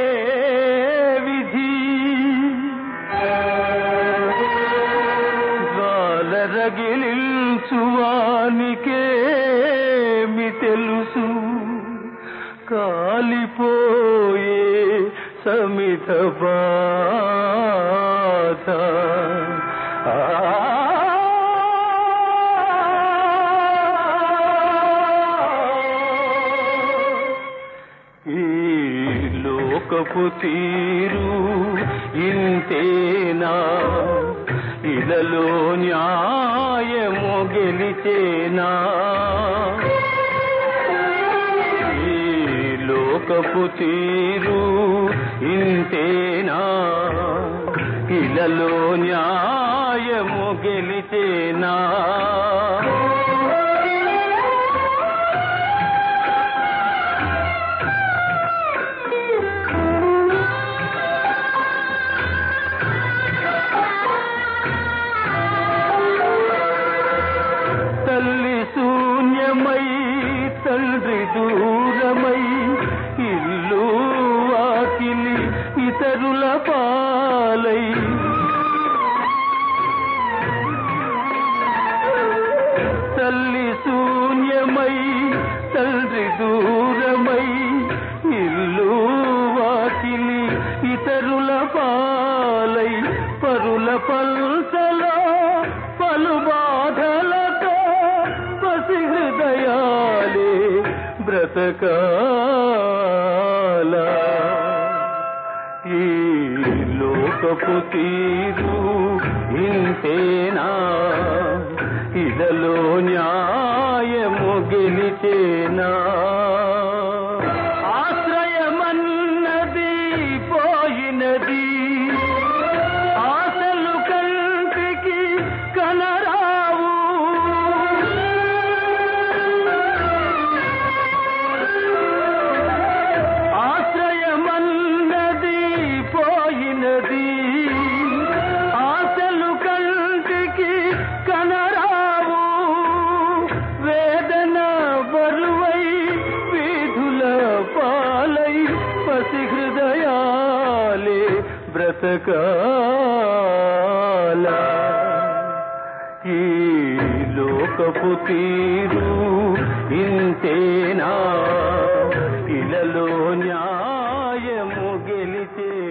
విధి జ్వాల రగిలించువానికేమి తెలుసు కాలిపోయే సమిత బాధ ఆ ఈ లోకపు తీరు ఇంతేనా ఇలలో న్యాయము గెలిచేనా ఈ లోకపు తీరు ఇంతేనా ఇలలో న్యాయము గెలిచేనా తల్లి శూన్యమై తండ్రి దూరమై ఇల్లు వాకిలి ఇతరుల పాలై తల్లి శూన్యమై తండ్రి దూరమై ఇల్లు వాకిలి ఇతరుల పాలై పరుల పల్సలో పలు బాధలతో పసి హృదయాలే బ్రతకాల ఈ లోకపు తీరు ఇంతేనా ఇదలో న్యాయము గెలిచేనా ఆశ్రయమన్నది పోయినది ఆశలు కంటికి కనరావు ఆశ్రయమన్నది పోయినది ఆశలు కంటికి కనరావు వేదన బరువై వీధుల పాలై పసి హృదయాలే బ్రతకాల ఈ లోకపు తీరు ఇంతేనా ఇలలో న్యాయము గెలిచే